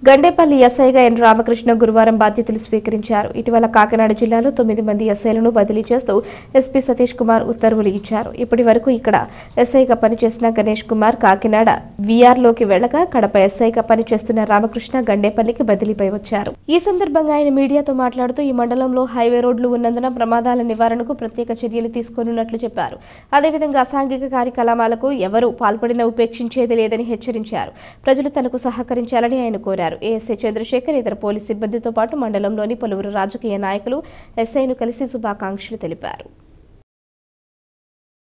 గండేపల్లి ఎస్ఐగా ఎన్ రామకృష్ణ గురువారం బాధ్యతలు స్వీకరించారు ఇటీవల కాకినాడ జిల్లాలో తొమ్మిది మంది ఎస్ఐలను బదిలీ చేస్తూ ఎస్పీ సతీష్ కుమార్ ఉత్తర్వులు ఇచ్చారు ఇప్పటి వరకు ఇక్కడ ఎస్ఐగా పనిచేసిన గణేష్ కుమార్ కాకినాడ వీఆర్లోకి వెళ్లగా కడప ఎస్ఐగా పనిచేస్తున్న రామకృష్ణ గండేపల్లికి బదిలీపై వచ్చారు ఈ సందర్భంగా ఆయన మీడియాతో మాట్లాడుతూ ఈ మండలంలో హైవే రోడ్లు ఉన్నందున ప్రమాదాల నివారణకు ప్రత్యేక చర్యలు తీసుకోనున్నట్లు చెప్పారు అదేవిధంగా అసాంఘిక కార్యకలాపాలకు ఎవరూ పాల్పడినా ఉపేక్షించేది లేదని హెచ్చరించారు ప్రజలు తనకు సహకరించాలని ఆయన కోరారు ఏఎస్ఐ చంద్రశేఖర్ ఇతర పోలీస్ సిబ్బందితో పాటు మండలంలోని పలువురు రాజకీయ నాయకులు ఎస్ఐను కలిసి శుభాకాంక్షలు తెలిపారు